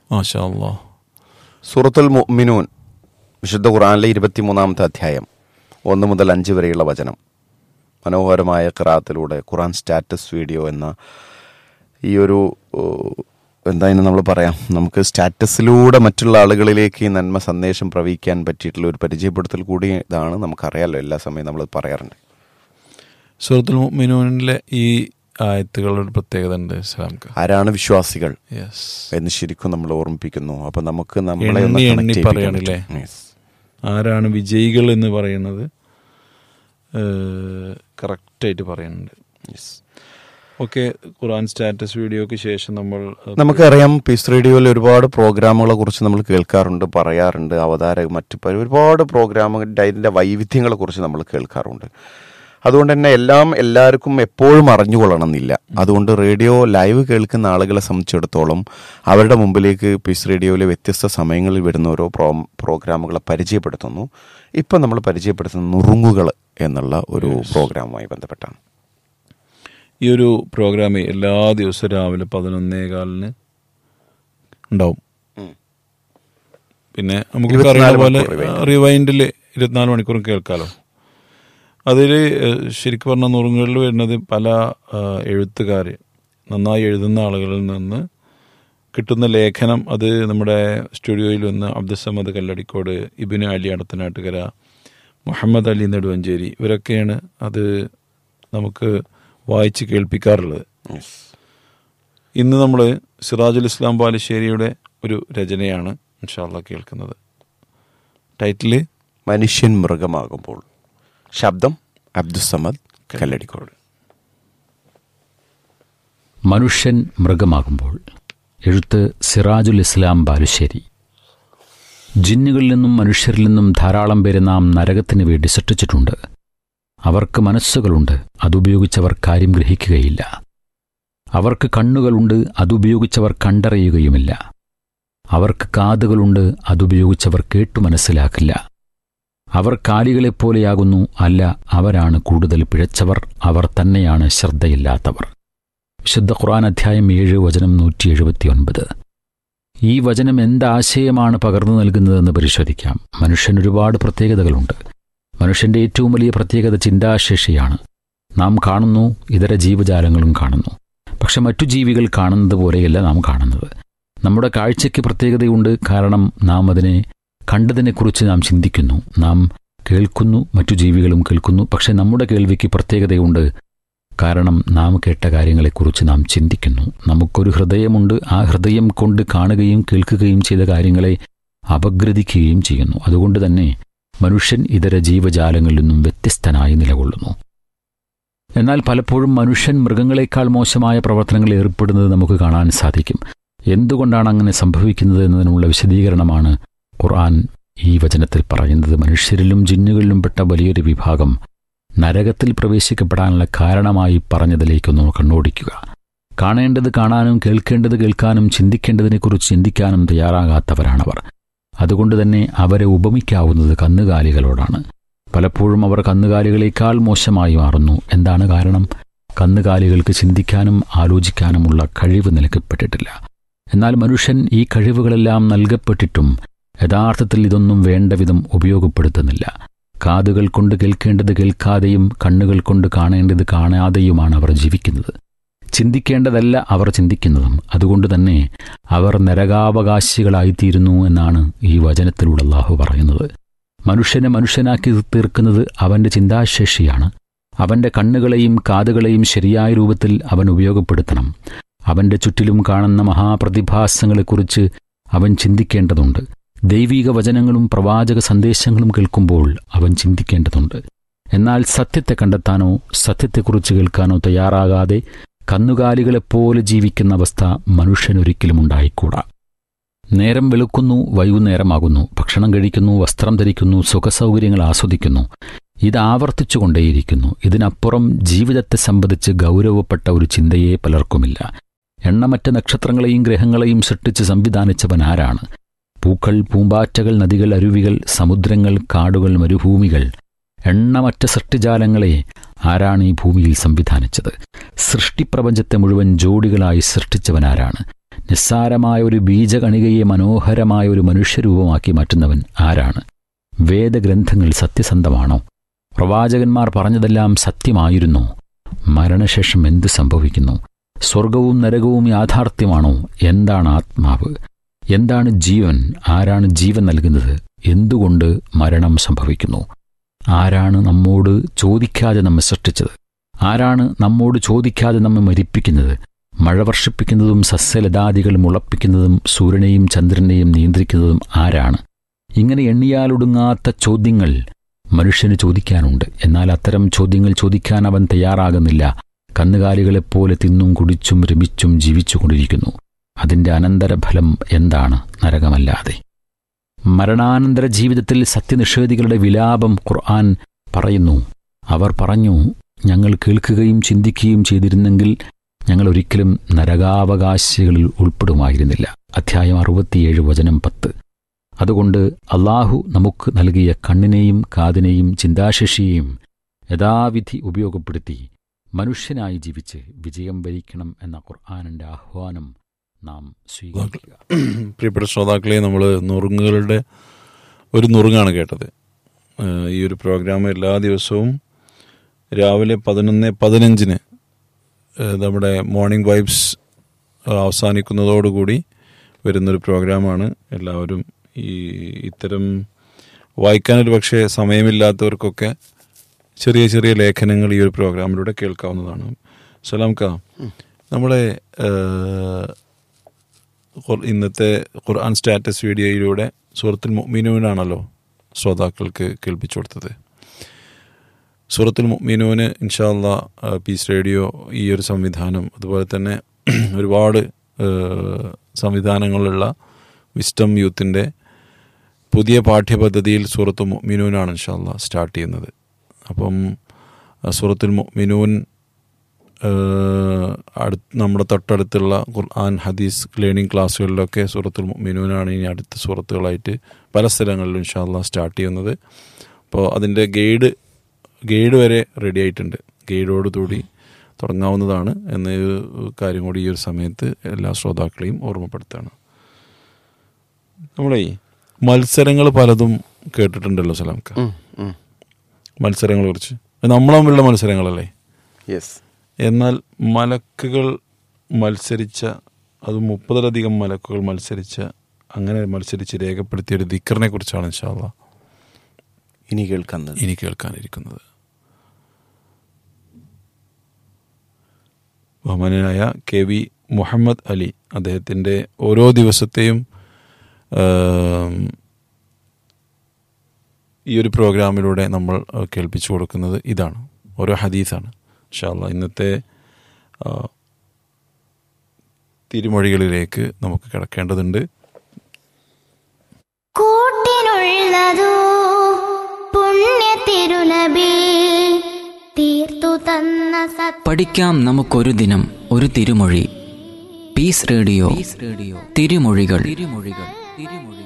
മാഷാ അല്ലാ സൂറത്തുൽ മുഅ്മിനൂൻ വിശുദ്ധ ഖുറാനിലെ ഇരുപത്തിമൂന്നാമത്തെ അധ്യായം ഒന്ന് മുതൽ അഞ്ച് വരെയുള്ള വചനം മനോഹരമായ ഖിറാത്തിലൂടെ ഖുറാൻ സ്റ്റാറ്റസ് വീഡിയോ എന്ന ഈ ഒരു ഏഹ്, എന്താ ഇനി നമ്മൾ പറയാം നമുക്ക് സ്റ്റാറ്റസിലൂടെ മറ്റുള്ള ആളുകളിലേക്ക് ഈ നന്മ സന്ദേശം പ്രവഹിക്കാൻ പറ്റിയിട്ടുള്ള ഒരു പരിചയപ്പെടുത്തൽ കൂടി ഇതാണ് നമുക്കറിയാമല്ലോ എല്ലാ സമയവും നമ്മൾ പറയാറുണ്ട് സൂറത്തുൽ മുഅ്മിനൂനിലെ ഈ ആയത്തുകളുടെ ഒരു പ്രത്യേകത ഉണ്ട് ഇസ്ലാംക്ക് ആരാണ് വിശ്വാസികൾ യെസ് എന്ന് ശരിക്കും നമ്മൾ ഓർമ്മിപ്പിക്കുന്നു അപ്പൊ നമുക്ക് നമ്മളെ ഒന്ന് എണ്ണി connect എണ്ണി ചെയ്യിപ്പിക്കാൻ പറയണില്ലേ? പറ്റും. Yes. ആരാണ് വിജയികൾ എന്ന് പറയുന്നത് കറക്റ്റായിട്ട് പറയുന്നുണ്ട് Yes. ഓക്കെ ഖുറാൻ സ്റ്റാറ്റസ് വീഡിയോക്ക് ശേഷം നമ്മൾ അത് നമുക്കറിയാം പീസ് റേഡിയോയിൽ ഒരുപാട് പ്രോഗ്രാമുകളെ കുറിച്ച് നമ്മൾ കേൾക്കാറുണ്ട് പറയാറുണ്ട് അവതാര മറ്റു പല ഒരുപാട് പ്രോഗ്രാമുകളുടെ അതിൻ്റെ വൈവിധ്യങ്ങളെ കുറിച്ച് നമ്മൾ കേൾക്കാറുണ്ട് അതുകൊണ്ട് തന്നെ എല്ലാം എല്ലാവർക്കും എപ്പോഴും അറിഞ്ഞുകൊള്ളണം എന്നില്ല അതുകൊണ്ട് റേഡിയോ ലൈവ് കേൾക്കുന്ന ആളുകളെ സംബന്ധിച്ചിടത്തോളം അവരുടെ മുമ്പിലേക്ക് പീസ് റേഡിയോയിലെ വ്യത്യസ്ത സമയങ്ങളിൽ വരുന്ന ഓരോ പ്രോ പ്രോഗ്രാമുകളെ പരിചയപ്പെടുത്തുന്നു ഇപ്പം നമ്മൾ പരിചയപ്പെടുത്തുന്ന നുറുങ്ങുകൾ എന്നുള്ള ഒരു പ്രോഗ്രാമുമായി ബന്ധപ്പെട്ടാണ് ഈ ഒരു പ്രോഗ്രാം എല്ലാ ദിവസവും രാവിലെ പതിനൊന്നേ കാലിന് ഉണ്ടാവും ഉം. പിന്നെ നമുക്ക് ഇരുപത്തിനാല് അറിയുന്ന പോലെ മണിക്കൂർ rewind. റിവൈൻഡിൽ ഇരുപത്തിനാല് മണിക്കൂറും കേൾക്കാലോ അതിൽ ശരിക്കും പറഞ്ഞ നുറുങ്ങുകളിൽ വരുന്നത് പല എഴുത്തുകാർ നന്നായി എഴുതുന്ന ആളുകളിൽ നിന്ന് കിട്ടുന്ന ലേഖനം അത് നമ്മുടെ സ്റ്റുഡിയോയിൽ വന്ന് അബ്ദുസമദ് കല്ലടിക്കോട് ഇബിന് അലി അടത്തനാട്ടുകര മുഹമ്മദ് അലി നെടുവഞ്ചേരി ഇവരൊക്കെയാണ് അത് നമുക്ക് വായിച്ച് കേൾപ്പിക്കാറുള്ളത് Yes. ഇന്ന് നമ്മൾ സിറാജുൽ ഇസ്ലാം ബാലുശ്ശേരിയുടെ ഒരു രചനയാണ് ഇൻഷാല്ല കേൾക്കുന്നത് ടൈറ്റില് മനുഷ്യൻ മൃഗമാകുമ്പോൾ ശബ്ദം അബ്ദുസമദ് കല്ലടിക്കോട് മനുഷ്യൻ മൃഗമാകുമ്പോൾ എഴുത്ത് സിറാജുൽ ഇസ്ലാം ബാലുശ്ശേരി ജിന്നുകളിൽ നിന്നും മനുഷ്യരിൽ നിന്നും ധാരാളം പേരെ നാം നരകത്തിന് വേണ്ടി സൃഷ്ടിച്ചിട്ടുണ്ട് അവർക്ക് മനസ്സുകളുണ്ട് അതുപയോഗിച്ചവർ കാര്യം ഗ്രഹിക്കുകയില്ല അവർക്ക് കണ്ണുകളുണ്ട് അതുപയോഗിച്ചവർ കണ്ടറിയുകയുമില്ല അവർക്ക് കാതുകളുണ്ട് അതുപയോഗിച്ചവർ കേട്ടു മനസ്സിലാക്കില്ല അവർ കാലികളെപ്പോലെയാകുന്നു അല്ല അവരാണ് കൂടുതൽ പിഴച്ചവർ അവർ തന്നെയാണ് ശ്രദ്ധയില്ലാത്തവർ വിശുദ്ധ ഖുർആൻ അധ്യായം ഏഴ് വചനം നൂറ്റി എഴുപത്തിയൊൻപത് ഈ വചനം എന്താശയമാണ് പകർന്നു നൽകുന്നതെന്ന് പരിശോധിക്കാം മനുഷ്യൻ ഒരുപാട് പ്രത്യേകതകളുണ്ട് മനുഷ്യന്റെ ഏറ്റവും വലിയ പ്രത്യേകത ചിന്താശേഷിയാണ് നാം കാണുന്നു ഇതര ജീവജാലങ്ങളും കാണുന്നു പക്ഷെ മറ്റു ജീവികൾ കാണുന്നത് പോലെയല്ല നാം കാണുന്നത് നമ്മുടെ കാഴ്ചയ്ക്ക് പ്രത്യേകതയുണ്ട് കാരണം നാം അതിനെ കണ്ടതിനെക്കുറിച്ച് നാം ചിന്തിക്കുന്നു നാം കേൾക്കുന്നു മറ്റു ജീവികളും കേൾക്കുന്നു പക്ഷെ നമ്മുടെ കേൾവിക്ക് പ്രത്യേകതയുണ്ട് കാരണം നാം കേട്ട കാര്യങ്ങളെക്കുറിച്ച് നാം ചിന്തിക്കുന്നു നമുക്കൊരു ഹൃദയമുണ്ട് ആ ഹൃദയം കൊണ്ട് കാണുകയും കേൾക്കുകയും ചെയ്ത കാര്യങ്ങളെ അപഗ്രഥിക്കുകയും ചെയ്യുന്നു അതുകൊണ്ട് തന്നെ മനുഷ്യൻ ഇതര ജീവജാലങ്ങളിൽ നിന്നും വ്യത്യസ്തനായി നിലകൊള്ളുന്നു എന്നാൽ പലപ്പോഴും മനുഷ്യൻ മൃഗങ്ങളെക്കാൾ മോശമായ പ്രവർത്തനങ്ങളിൽ ഏർപ്പെടുന്നത് നമുക്ക് കാണാൻ സാധിക്കും എന്തുകൊണ്ടാണ് അങ്ങനെ സംഭവിക്കുന്നത് എന്നതിനുള്ള വിശദീകരണമാണ് ഖുർആൻ ഈ വചനത്തിൽ പറയുന്നത് മനുഷ്യരിലും ജിന്നുകളിലും പെട്ട വലിയൊരു വിഭാഗം നരകത്തിൽ പ്രവേശിക്കപ്പെടാനുള്ള കാരണമായി പറഞ്ഞതിലേക്കൊന്ന് കണ്ണോടിക്കുക കാണേണ്ടത് കാണാനും കേൾക്കേണ്ടത് കേൾക്കാനും ചിന്തിക്കേണ്ടതിനെക്കുറിച്ച് ചിന്തിക്കാനും തയ്യാറാകാത്തവരാണവർ അതുകൊണ്ട് തന്നെ അവരെ ഉപമിക്കാവുന്നത് കന്നുകാലികളോടാണ് പലപ്പോഴും അവർ കന്നുകാലികളേക്കാൾ മോശമായി മാറുന്നു എന്താണ് കാരണം കന്നുകാലികൾക്ക് ചിന്തിക്കാനും ആലോചിക്കാനുമുള്ള കഴിവ് നൽകപ്പെട്ടിട്ടില്ല എന്നാൽ മനുഷ്യൻ ഈ കഴിവുകളെല്ലാം നൽകപ്പെട്ടിട്ടും യഥാർത്ഥത്തിൽ ഇതൊന്നും വേണ്ട വിധം ഉപയോഗപ്പെടുത്തുന്നില്ല കാതുകൾ കൊണ്ട് കേൾക്കേണ്ടത് കേൾക്കാതെയും കണ്ണുകൾ കൊണ്ട് കാണേണ്ടത് കാണാതെയുമാണ് അവർ ജീവിക്കുന്നത് ചിന്തിക്കേണ്ടതല്ല അവർ ചിന്തിക്കുന്നതും അതുകൊണ്ട് തന്നെ അവർ നരകാവകാശികളായിത്തീരുന്നു എന്നാണ് ഈ വചനത്തിലൂടെ അള്ളാഹു പറയുന്നത് മനുഷ്യനെ മനുഷ്യനാക്കി തീർക്കുന്നത് അവന്റെ ചിന്താശേഷിയാണ് അവന്റെ കണ്ണുകളെയും കാതുകളെയും ശരിയായ രൂപത്തിൽ അവൻ ഉപയോഗപ്പെടുത്തണം അവന്റെ ചുറ്റിലും കാണുന്ന മഹാപ്രതിഭാസങ്ങളെക്കുറിച്ച് അവൻ ചിന്തിക്കേണ്ടതുണ്ട് ദൈവിക വചനങ്ങളും പ്രവാചക സന്ദേശങ്ങളും കേൾക്കുമ്പോൾ അവൻ ചിന്തിക്കേണ്ടതുണ്ട് എന്നാൽ സത്യത്തെ കണ്ടെത്താനോ സത്യത്തെക്കുറിച്ച് കേൾക്കാനോ തയ്യാറാകാതെ കന്നുകാലികളെപ്പോലെ ജീവിക്കുന്ന അവസ്ഥ മനുഷ്യനൊരിക്കലും ഉണ്ടായിക്കൂടാ നേരം വെളുക്കുന്നു വൈകുന്നേരമാകുന്നു ഭക്ഷണം കഴിക്കുന്നു വസ്ത്രം ധരിക്കുന്നു സുഖസൗകര്യങ്ങൾ ആസ്വദിക്കുന്നു ഇത് ആവർത്തിച്ചുകൊണ്ടേയിരിക്കുന്നു ഇതിനപ്പുറം ജീവിതത്തെ സംബന്ധിച്ച് ഗൗരവപ്പെട്ട ഒരു ചിന്തയെ പലർക്കുമില്ല എണ്ണമറ്റ നക്ഷത്രങ്ങളെയും ഗ്രഹങ്ങളെയും സൃഷ്ടിച്ച് സംവിധാനിച്ചവൻ ആരാണ് പൂക്കൾ പൂമ്പാറ്റകൾ നദികൾ അരുവികൾ സമുദ്രങ്ങൾ കാടുകൾ മരുഭൂമികൾ എണ്ണമറ്റ സൃഷ്ടിജാലങ്ങളെ ആരാണ് ഈ ഭൂമിയിൽ സംവിധാനിച്ചത് സൃഷ്ടിപ്രപഞ്ചത്തെ മുഴുവൻ ജോഡികളായി സൃഷ്ടിച്ചവനാരാണ് നിസ്സാരമായ ഒരു ബീജകണികയെ മനോഹരമായ ഒരു മനുഷ്യരൂപമാക്കി മാറ്റുന്നവൻ ആരാണ് വേദഗ്രന്ഥങ്ങൾ സത്യസന്ധമാണോ പ്രവാചകന്മാർ പറഞ്ഞതെല്ലാം സത്യമായിരുന്നോ മരണശേഷം എന്ത് സംഭവിക്കുന്നു സ്വർഗവും നരകവും യാഥാർത്ഥ്യമാണോ എന്താണ് ആത്മാവ് എന്താണ് ജീവൻ ആരാണ് ജീവൻ നൽകുന്നത് എന്തുകൊണ്ട് മരണം സംഭവിക്കുന്നു ആരാണ് നമ്മോട് ചോദിക്കാതെ നമ്മെ സൃഷ്ടിച്ചത് ആരാണ് നമ്മോട് ചോദിക്കാതെ നമ്മെ മരിപ്പിക്കുന്നത് മഴ വർഷിപ്പിക്കുന്നതും സസ്യലതാദികൾ മുളപ്പിക്കുന്നതും സൂര്യനെയും ചന്ദ്രനെയും നിയന്ത്രിക്കുന്നതും ആരാണ് ഇങ്ങനെ എണ്ണിയാലൊടുങ്ങാത്ത ചോദ്യങ്ങൾ മനുഷ്യന് ചോദിക്കാനുണ്ട് എന്നാൽ അത്തരം ചോദ്യങ്ങൾ ചോദിക്കാൻ അവൻ തയ്യാറാകുന്നില്ല കന്നുകാലികളെപ്പോലെ തിന്നും കുടിച്ചും രമിച്ചും ജീവിച്ചുകൊണ്ടിരിക്കുന്നു അതിന്റെ അനന്തരഫലം എന്താണ് നരകമല്ലാതെ മരണാനന്തര ജീവിതത്തിൽ സത്യനിഷേധികളുടെ വിലാപം ഖുർആൻ പറയുന്നു അവർ പറഞ്ഞു ഞങ്ങൾ കേൾക്കുകയും ചിന്തിക്കുകയും ചെയ്തിരുന്നെങ്കിൽ ഞങ്ങൾ ഒരിക്കലും നരകാവകാശികളിൽ ഉൾപ്പെടുമായിരുന്നില്ല അധ്യായം അറുപത്തിയേഴ് വചനം പത്ത് അതുകൊണ്ട് അള്ളാഹു നമുക്ക് നൽകിയ കണ്ണിനെയും കാതിനെയും ചിന്താശേഷിയെയും യഥാവിധി ഉപയോഗപ്പെടുത്തി മനുഷ്യനായി ജീവിച്ച് വിജയം വരിക്കണം എന്ന ഖുർആാനിന്റെ ആഹ്വാനം നാം സ്വീകരിക്കുക പ്രിയപ്പെട്ട ശ്രോതാക്കളെ നമ്മൾ നുറുങ്ങുകളുടെ ഒരു നുറുങ്ങാണ് കേട്ടത് ഏഹ് ഈ ഒരു പ്രോഗ്രാം എല്ലാ ദിവസവും രാവിലെ പതിനൊന്ന് പതിനഞ്ചിന് ഏഹ് നമ്മുടെ മോർണിംഗ് വൈബ്സ് അവസാനിക്കുന്നതോടുകൂടി വരുന്നൊരു പ്രോഗ്രാമാണ് എല്ലാവരും ഈ ഇത്തരം വായിക്കാനൊരു പക്ഷേ സമയമില്ലാത്തവർക്കൊക്കെ ചെറിയ ചെറിയ ലേഖനങ്ങൾ ഈ ഒരു പ്രോഗ്രാമിലൂടെ കേൾക്കാവുന്നതാണ് സലാം കാ നമ്മളെ ഏഹ്, ഖുർ- ഇന്നത്തെ ഖുർആൻ സ്റ്റാറ്റസ് വീഡിയോയിലൂടെ സൂറത്തുൽ മുഅ്മിനൂനാണല്ലോ ശ്രോതാക്കൾക്ക് കേൾപ്പിച്ചു കൊടുത്തത് സൂറത്തുൽ മുഅ്മിനൂന് ഇൻഷാല്ല പീസ് റേഡിയോ ഈ ഒരു സംവിധാനം അതുപോലെ തന്നെ ഒരുപാട് ഏഹ്, സംവിധാനങ്ങളുള്ള വിസ്റ്റം യൂത്തിൻ്റെ പുതിയ പാഠ്യപദ്ധതിയിൽ സൂറത്ത് മുഅ്മിനൂനാണ് ഇൻഷാല്ല സ്റ്റാർട്ട് ചെയ്യുന്നത് അപ്പം ആ സൂറത്തുൽ മുഅ്മിനൂൻ ഏഹ്, അടുത്ത് നമ്മുടെ തൊട്ടടുത്തുള്ള ഖുർആൻ ഹദീസ് ലേണിംഗ് ക്ലാസ്സുകളിലൊക്കെ സൂറത്തുൽ മുഅ്മിനൂനാണ് ഇനി അടുത്ത സൂറത്തുകളായിട്ട് പല സ്ഥലങ്ങളിലും ഇൻഷാല്ല സ്റ്റാർട്ട് ചെയ്യുന്നത് അപ്പോൾ അതിൻ്റെ ഗൈഡ് ഗൈഡ് വരെ റെഡി ആയിട്ടുണ്ട് ഗൈഡോടുകൂടി തുടങ്ങാവുന്നതാണ് എന്ന ഒരു കാര്യം കൂടി ഈ ഒരു സമയത്ത് എല്ലാ ശ്രോതാക്കളെയും ഓർമ്മപ്പെടുത്താണ് നമ്മളെ മത്സരങ്ങൾ പലതും കേട്ടിട്ടുണ്ടല്ലോ സലാംക്ക മത്സരങ്ങളെ കുറിച്ച് നമ്മൾ തമ്മിലുള്ള മത്സരങ്ങളല്ലേ യെസ് എന്നാൽ മലക്കുകൾ മത്സരിച്ച അത് മുപ്പതിലധികം മലക്കുകൾ മത്സരിച്ച അങ്ങനെ മത്സരിച്ച് രേഖപ്പെടുത്തിയ ഒരു ദിക്കറിനെ കുറിച്ചാണ് ഇൻഷാല്ല ഇനി കേൾക്കുന്നത് ഇനി കേൾക്കാനിരിക്കുന്നത് ബഹുമാനായ കെ വി മുഹമ്മദ് അലി അദ്ദേഹത്തിൻ്റെ ഓരോ ദിവസത്തെയും ആം, ഈ ഒരു പ്രോഗ്രാമിലൂടെ നമ്മൾ ആ, കേൾപ്പിച്ചു കൊടുക്കുന്നത് ഇതാണ് ഓരോ ഹദീസാണ് ഇൻഷാല്ല ഇന്നത്തെ ആ, തിരുമൊഴികളിലേക്ക് നമുക്ക് കിടക്കേണ്ടതുണ്ട് കൂട്ടിനുള്ളതോ പുണ്യ തിരുനബി തീർത്തു തന്ന സത് പഠിക്കാം നമുക്കൊരു ദിനം ഒരു തിരുമൊഴി പീസ് റേഡിയോ റേഡിയോ തിരുമൊഴികൾ തിരുമൊഴികൾ തിരുമൊഴികൾ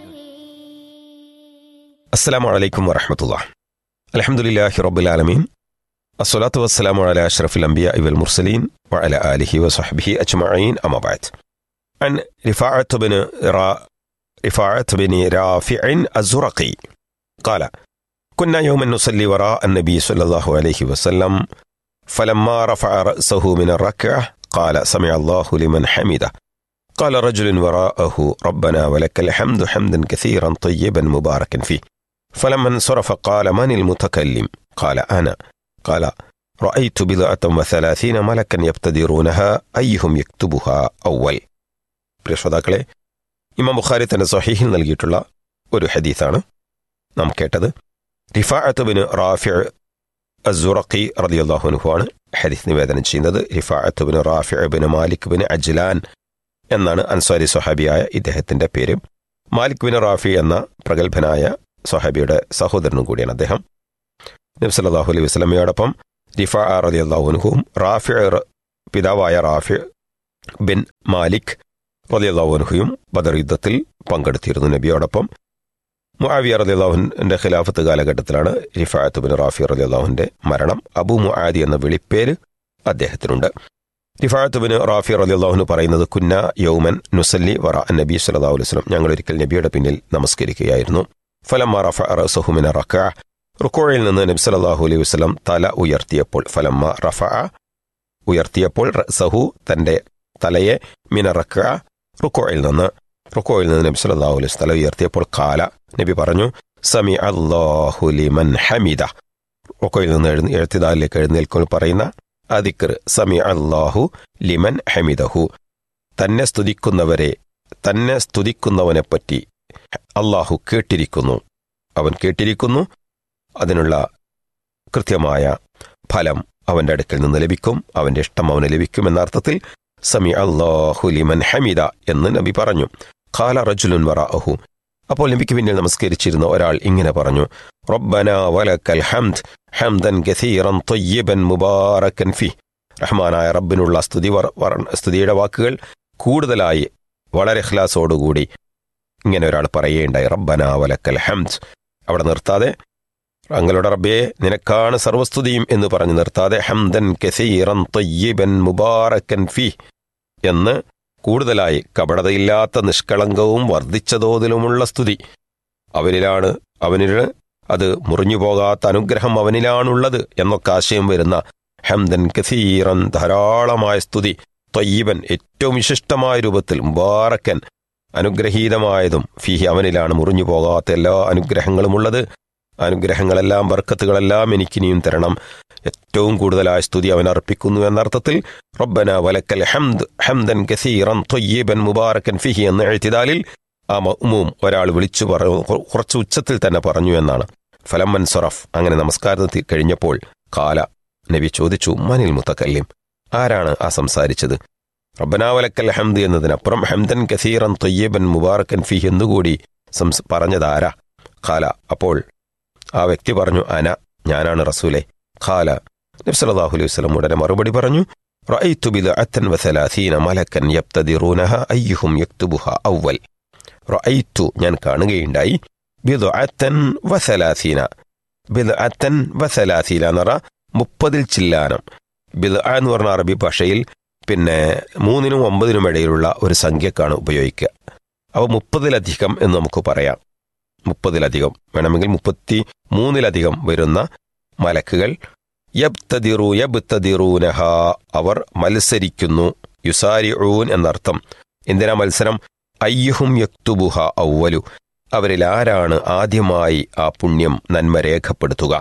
السلام عليكم ورحمة الله الحمد لله رب العالمين الصلاة والسلام على أشرف الأنبياء والمرسلين وعلى آله وصحبه أجمعين أما بعد عن رفاعة بن را رفاعة بن رافع الزرقي قال كنا يوما نصلي وراء النبي صلى الله عليه وسلم فلما رفع رأسه من الركعة قال سمع الله لمن حمده قال رجل وراءه ربنا ولك الحمد حمدا كثيرا طيبا مباركا فيه فلما انصرف قال من المتكلم قال أنا قال رأيت بضعة وثلاثين ملكا يبتدرونها أيهم يكتبها أول പ്രിയ ശ്രോതാക്കളെ ഇമാം ബുഖാരി തന്റെ സഹീഹിൽ നൽകിയിട്ടുള്ള ഒരു ഹദീസാണ് നാം കേട്ടത് റിഫാഅത്ത് ബിൻ റാഫിഅ അസുറഖി റളിയല്ലാഹു ആണ് ഹദീസ് നിവേദനം ചെയ്യുന്നത് Rifaah bin Rafia bin Malik bin Ajlan എന്നാണ് അൻസാരി സ്വഹാബിയായ ഇദ്ദേഹത്തിന്റെ പേര് മാലിക് ബിൻ റാഫി എന്ന പ്രഗത്ഭനായ സ്വഹാബിയുടെ സഹോദരനും കൂടിയാണ് അദ്ദേഹം നബി സല്ലല്ലാഹു അലൈഹി വസല്ലമയോടൊപ്പം റിഫ റളിയല്ലാഹുനുഹും റാഫി പിതാവായ റാഫി ബിൻ മാലിക് റളിയല്ലാഹുനുഹയും ബദർ യുദ്ധത്തിൽ പങ്കെടുത്തിരുന്നു നബിയോടൊപ്പം മുആവിയ റളിയല്ലാഹുവിന്റെ ഖിലാഫത്ത് കാലഘട്ടത്തിലാണ് റിഫാഅത്ത് ബിൻ റാഫി റളിയല്ലാഹുവിന്റെ മരണം അബു മുആദി എന്ന വിളിപ്പേര് അദ്ദേഹത്തിനുണ്ട് റിഫാത്തുബിന് റാഫി റലിയാഹുന് പറയുന്നത് കുന്ന യൗമൻ നുസല്ലി വറ നബി സല്ലല്ലാഹു അലൈഹി വസല്ലം ഞങ്ങൾ ഒരിക്കൽ നബിയുടെ പിന്നിൽ നമസ്കരിക്കുകയായിരുന്നു ഫലമ്മ റഫ റസഹുമിന റക്ക റുക്കോയിൽ നിന്ന് നബി സല്ലല്ലാഹു അലൈഹി വസല്ലം തല ഉയർത്തിയപ്പോൾ ഫലമ്മ റഫ ഉയർത്തിയപ്പോൾ സഹു തന്റെ തലയെ മിന റക്ക റുക്കോയിൽ നിന്ന് റുക്കോയിൽ നിന്ന് നബി സല്ലല്ലാഹു അലൈഹി വസല്ലം തല ഉയർത്തിയപ്പോൾ കാല നബി പറഞ്ഞു സമി അല്ലാഹു ലിമൻ ഹമിദ റുക്കോയിൽ നിന്ന് എഴുന്ന എഴുത്തിദാലിലേക്ക് എഴുന്നേൽക്കുമ്പോൾ പറയുന്ന അതിക്കർ സമി അല്ലാഹു ലിമൻ ഹമിദഹു തന്നെ സ്തുതിക്കുന്നവരെ തന്നെ സ്തുതിക്കുന്നവനെപ്പറ്റി അള്ളാഹു കേട്ടിരിക്കുന്നു അവൻ കേട്ടിരിക്കുന്നു അതിനുള്ള കൃത്യമായ ഫലം അവന്റെ അടുക്കൽ നിന്ന് ലഭിക്കും അവന്റെ ഇഷ്ടം അവന് ലഭിക്കും എന്ന അർത്ഥത്തിൽ സമി അള്ളാഹു ലിമൻ ഹമിദ എന്ന് നബി പറഞ്ഞു ഖാല റജുലുൻ വറാഹു അപ്പോൾ നബിക്ക് പിന്നിൽ നമസ്കരിച്ചിരുന്ന ഒരാൾ ഇങ്ങനെ പറഞ്ഞു റബ്ബന വലക്കൽ ഹംദ് ഹംദൻ ഗസീറൻ തൊയ്യബൻ മുബാറക്കൻ ഫി റഹ്മാനായ റബ്ബിനുള്ള സ്തുതി വർ- വർ- സ്തുതിയുടെ വാക്കുകൾ കൂടുതലായി വളരെ ഖ്ലാസോടുകൂടി ഇങ്ങനെ ഒരാൾ പറയുകയുണ്ടായി റബ്ബന വലക്കൽ ഹംദ് അവിടെ നിർത്താതെ അങ്ങളുടെ റബ്ബേ നിനക്കാണ് സർവസ്തുതിയും എന്ന് പറഞ്ഞു നിർത്താതെ ഹംദൻ കസീറൻ തൊയ്യബൻ മുബാറക്കൻ ഫി എന്ന് കൂടുതലായി കപടതയില്ലാത്ത നിഷ്കളങ്കവും വർദ്ധിച്ച തോതിലുമുള്ള സ്തുതി അവനിലാണ് അവനില് അത് മുറിഞ്ഞു പോകാത്ത അനുഗ്രഹം അവനിലാണുള്ളത് എന്നൊക്കെ ആശയം വരുന്ന ഹംദൻ കസീറൻ ധാരാളമായ സ്തുതി തൊയ്യബൻ ഏറ്റവും വിശിഷ്ടമായ രൂപത്തിൽ മുബാറക്കൻ അനുഗ്രഹീതമായതും ഫിഹി അവനിലാണ് മുറിഞ്ഞു പോകാത്ത എല്ലാ അനുഗ്രഹങ്ങളുമുള്ളത് അനുഗ്രഹങ്ങളെല്ലാം ബർക്കത്തുകളെല്ലാം എനിക്കിനിയും തരണം ഏറ്റവും കൂടുതലായ സ്തുതി അവൻ അർപ്പിക്കുന്നു എന്നർത്ഥത്തിൽ റബ്ബന വലക്കൽ ഹംദ് ഹംദൻ കസീറൻ തൊയ്യബൻ മുബാറക്കൻ ഫിഹി എന്ന എഴുത്തിതാലിൽ ആ മഅ്മൂം ഒരാൾ വിളിച്ചു പറ കുറച്ച് ഉച്ചത്തിൽ തന്നെ പറഞ്ഞു എന്നാണ് ഫലമ്മൻ സൊറഫ് അങ്ങനെ നമസ്കാരത്തിൽ കഴിഞ്ഞപ്പോൾ കാല നബി ചോദിച്ചു മനിൽ മുത്തക്കല്ലിം ആരാണ് ആ സംസാരിച്ചത് റബ്ബനാവലക്കൽ ഹംദ് എന്നതിനപ്പുറം ഹംദൻ കസീറൻ തൊയ്യബൻ മുബാറക്കൻ ഫിഹി എന്നുകൂടി സംസ് പറഞ്ഞതാരാ ഖാല അപ്പോൾ ആ വ്യക്തി പറഞ്ഞു അന ഞാനാണ് റസൂലെ ഖാല നബ്സലാഹു അലൈഹി വസല്ലം ഉടനെ മറുപടി പറഞ്ഞു റഅയ്തു ബിദ്അത്തൻ വസലാസീന മലക്കൻ യബ്തദിറൂനഹ അയ്യുഹും യക്തുബുഹ അവൽ റഅയ്തു ഞാൻ കാണുകയുണ്ടായി ബിദ്അത്തൻ വസലാസീന ബിദ്അത്തൻ വസലാസീന എന്ന് പറഞ്ഞാൽ മുപ്പതിൽ ചില്ലാനം ബിദ്അ എന്ന് പറഞ്ഞ അറബി ഭാഷയിൽ പിന്നെ മൂന്നിനും ഒമ്പതിനും ഇടയിലുള്ള ഒരു സംഖ്യക്കാണ് ഉപയോഗിക്കുക അപ്പോൾ മുപ്പതിലധികം എന്ന് നമുക്ക് പറയാം മുപ്പതിലധികം വേണമെങ്കിൽ മുപ്പത്തി മൂന്നിലധികം വരുന്ന മലക്കുകൾ യബ്തദിറു യബ്തദിറൂനഹ അവർ മത്സരിക്കുന്നു യുസാരിഊൻ എന്നർത്ഥം എന്തിനാ മത്സരം അയ്യുഹും യക്തുബുഹ ഔവലു അവരിൽ ആരാണ് ആദ്യമായി ആ പുണ്യം നന്മ രേഖപ്പെടുത്തുക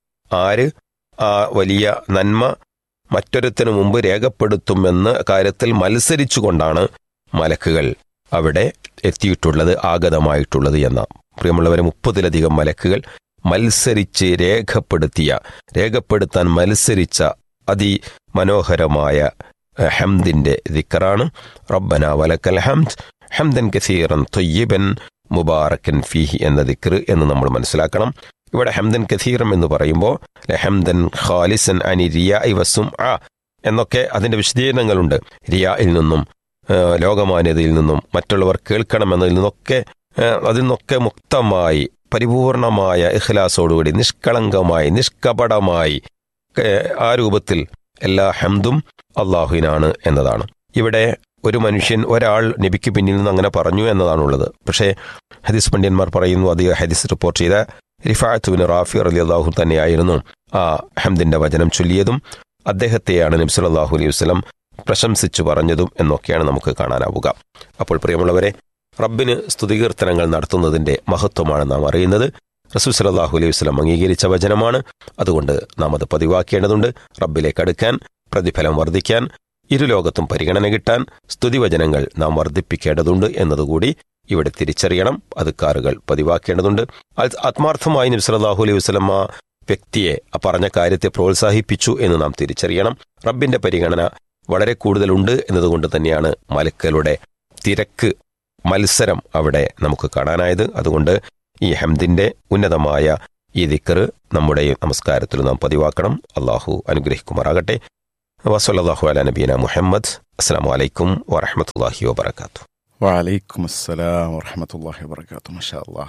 ആര് ആ വലിയ നന്മ മറ്റൊരുത്തിനു മുമ്പ് രേഖപ്പെടുത്തുമെന്ന കാര്യത്തിൽ മത്സരിച്ചുകൊണ്ടാണ് മലക്കുകൾ അവിടെ എത്തിയിട്ടുള്ളത് ആഗതമായിട്ടുള്ളത് എന്ന പ്രിയമുള്ളവരെ മുപ്പതിലധികം മലക്കുകൾ മത്സരിച്ച് രേഖപ്പെടുത്തിയ രേഖപ്പെടുത്താൻ മത്സരിച്ച അതിമനോഹരമായ അഹ്, ഹംദിന്റെ ദിക്കറാണ് റബ്ബന വലക്കൽ ഹംദ് ഹംദൻ കസീറൻ തൊയ്യബൻ മുബാറക്കൻ ഫീഹി എന്ന ദിക്ർ എന്ന് നമ്മൾ മനസ്സിലാക്കണം ഇവിടെ ഹംദൻ കസീറം എന്ന് പറയുമ്പോൾ ഹംദൻ ഖാലിസൻ അനി റിയ വസും ആ എന്നൊക്കെ അതിന്റെ വിശദീകരണങ്ങളുണ്ട് റിയായിൽ നിന്നും ആ, ലോകമാന്യതയിൽ നിന്നും മറ്റുള്ളവർ കേൾക്കണമെന്നതിൽ നിന്നൊക്കെ ആ, അതിൽ നിന്നൊക്കെ മുക്തമായി പരിപൂർണമായ ഇഖ്ലാസോടുകൂടി നിഷ്കളങ്കമായി നിഷ്കപടമായി ഏ, ആ രൂപത്തിൽ എല്ലാ ഹംദും അള്ളാഹുവിനാണ് എന്നതാണ് ഇവിടെ ഒരു മനുഷ്യൻ ഒരാൾ നബിക്ക് പിന്നിൽ നിന്ന് അങ്ങനെ പറഞ്ഞു എന്നതാണുള്ളത് പക്ഷേ ഹദീസ് പണ്ഡിയന്മാർ പറയുന്നു അത് ഹദീസ് റിപ്പോർട്ട് ചെയ്ത റിഫാത്തുബിൻ റാഫി അലി അള്ളാഹു തന്നെയായിരുന്നു ആ ഹംദിന്റെ വചനം ചൊല്ലിയതും അദ്ദേഹത്തെയാണ് നബി സല്ലല്ലാഹു അലൈഹി വസല്ലം പ്രശംസിച്ചു പറഞ്ഞതും എന്നൊക്കെയാണ് നമുക്ക് കാണാനാവുക അപ്പോൾ പ്രിയമുള്ളവരെ റബ്ബിന് സ്തുതികീർത്തനങ്ങൾ നടത്തുന്നതിന്റെ മഹത്വമാണ് നാം അറിയുന്നത് റസൂൽ സല്ലല്ലാഹു അലൈഹി വസല്ലം അംഗീകരിച്ച വചനമാണ് അതുകൊണ്ട് നാം അത് പതിവാക്കേണ്ടതുണ്ട് റബ്ബിലേക്ക് അടുക്കാൻ പ്രതിഫലം വർദ്ധിക്കാൻ ഇരുലോകത്തും പരിഗണന കിട്ടാൻ സ്തുതിവചനങ്ങൾ നാം വർദ്ധിപ്പിക്കേണ്ടതുണ്ട് എന്നതുകൂടി ഇവിടെ തിരിച്ചറിയണം അത് കാറുകൾ പതിവാക്കേണ്ടതുണ്ട് അത് ആത്മാർത്ഥമായി നബി സല്ലല്ലാഹു അലൈഹി വസല്ലം ആ വ്യക്തിയെ ആ പറഞ്ഞ കാര്യത്തെ പ്രോത്സാഹിപ്പിച്ചു എന്ന് നാം തിരിച്ചറിയണം റബ്ബിന്റെ പരിഗണന വളരെ കൂടുതലുണ്ട് എന്നതുകൊണ്ട് തന്നെയാണ് മലക്കലുടെ തിരക്ക് മത്സരം അവിടെ നമുക്ക് കാണാനായത് അതുകൊണ്ട് ഈ ഹംദിന്റെ ഉന്നതമായ ഈ ദിക്കറ് നമ്മുടെ നമസ്കാരത്തിൽ നാം പതിവാക്കണം അള്ളാഹു അനുഗ്രഹിക്കുമാറാകട്ടെ വസല്ലാഹു അല നബീന മുഹമ്മദ് അസ്സാം വലൈക്കും വറഹമത്തല്ലാഹി വബർക്കാത്തു വലൈക്കും അസ്സലാം വറഹമത്തല്ലാഹി വബർക്കാത്തു മഷാ അല്ലാ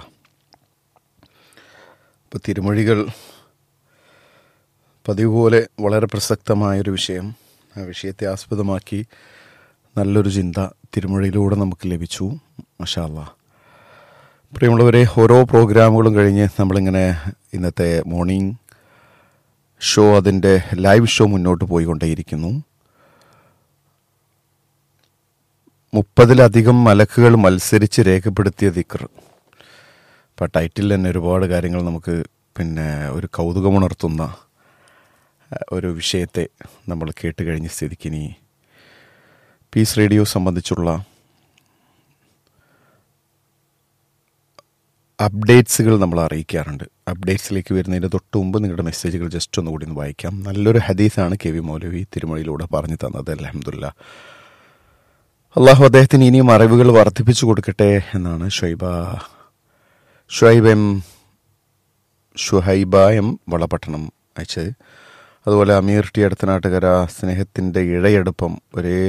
ഇപ്പോൾ തിരുമൊഴികൾ പതിവ് പോലെ വളരെ പ്രസക്തമായൊരു വിഷയം ആ വിഷയത്തെ ആസ്പദമാക്കി നല്ലൊരു ചിന്ത തിരുമൊഴിയിലൂടെ നമുക്ക് ലഭിച്ചു മഷാല്ല പ്രിയമുള്ളവരെ ഓരോ പ്രോഗ്രാമുകളും കഴിഞ്ഞ് നമ്മളിങ്ങനെ ഇന്നത്തെ മോർണിംഗ് ഷോ അതിൻ്റെ ലൈവ് ഷോ മുന്നോട്ട് പോയിക്കൊണ്ടേയിരിക്കുന്നു മുപ്പതിലധികം മലക്കുകൾ മത്സരിച്ച് രേഖപ്പെടുത്തിയ ദിക്ർ അപ്പം ടൈറ്റിൽ തന്നെ ഒരുപാട് കാര്യങ്ങൾ നമുക്ക് പിന്നെ ഒരു കൗതുകമുണർത്തുന്ന അഹ്, ഒരു വിഷയത്തെ നമ്മൾ കേട്ട് കഴിഞ്ഞ സ്ഥിതിക്ക് ഇനി പീസ് റേഡിയോ സംബന്ധിച്ചുള്ള അപ്ഡേറ്റ്സുകൾ നമ്മൾ അറിയിക്കാറുണ്ട് അപ്ഡേറ്റ്സിലേക്ക് വരുന്നതിന് തൊട്ട് മുമ്പ് നിങ്ങളുടെ മെസ്സേജുകൾ ജസ്റ്റ് ഒന്നുകൂടി ഒന്ന് വായിക്കാം നല്ലൊരു ഹദീസാണ് കെ വി മൗലവി തിരുമൊഴിയിലൂടെ പറഞ്ഞു തന്നത് അലഹമുല്ല അള്ളാഹു അദ്ദേഹത്തിന് ഇനിയും അറിവുകൾ വർദ്ധിപ്പിച്ചു കൊടുക്കട്ടെ എന്നാണ് ഷൊയ്ബ ഷുഹൈബ് എം ഷുഹൈബ എം വളപട്ടണം അയച്ചത് അതുപോലെ അമീർ ടി അടുത്തനാട്ടുകര സ്നേഹത്തിൻ്റെ ഇഴയടുപ്പം ഒരേ